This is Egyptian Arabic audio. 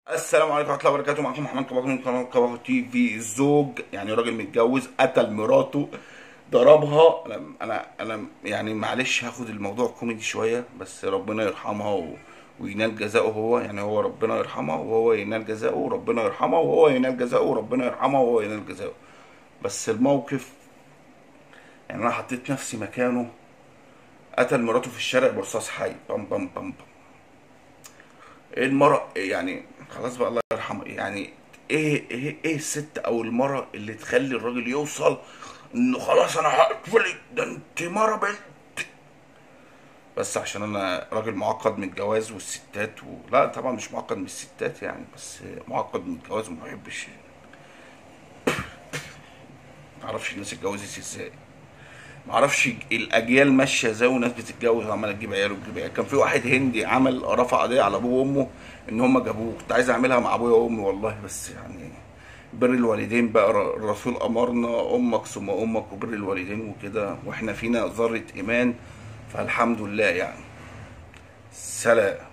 السلام عليكم ورحمه الله وبركاته معكم محمد كباغ من قناه كباغ تي في الزوج يعني راجل متجوز قتل مراته ضربها انا انا انا يعني معلش هاخد الموضوع كوميدي شويه بس ربنا يرحمها و... وينال جزاؤه هو يعني هو ربنا يرحمها وهو ينال جزاؤه وربنا يرحمها وهو ينال جزاؤه وربنا يرحمها وهو ينال جزاؤه بس الموقف يعني انا حطيت نفسي مكانه قتل مراته في الشارع برصاص حي بام بام بام بام ايه المرأة يعني خلاص بقى الله يرحمه يعني ايه ايه ايه الست او المرأة اللي تخلي الراجل يوصل انه خلاص انا هقتلك ده انت مرة بنت بس عشان انا راجل معقد من الجواز والستات و... لا طبعا مش معقد من الستات يعني بس معقد من الجواز وما بحبش معرفش الناس اتجوزت ازاي معرفش الاجيال ماشيه ازاي وناس بتتجوز وعماله تجيب عيال وتجيب عيال كان في واحد هندي عمل رفع قضيه على ابوه وامه ان هم جابوه كنت عايز اعملها مع ابويا وامي والله بس يعني بر الوالدين بقى الرسول امرنا امك ثم امك وبر الوالدين وكده واحنا فينا ذره ايمان فالحمد لله يعني سلام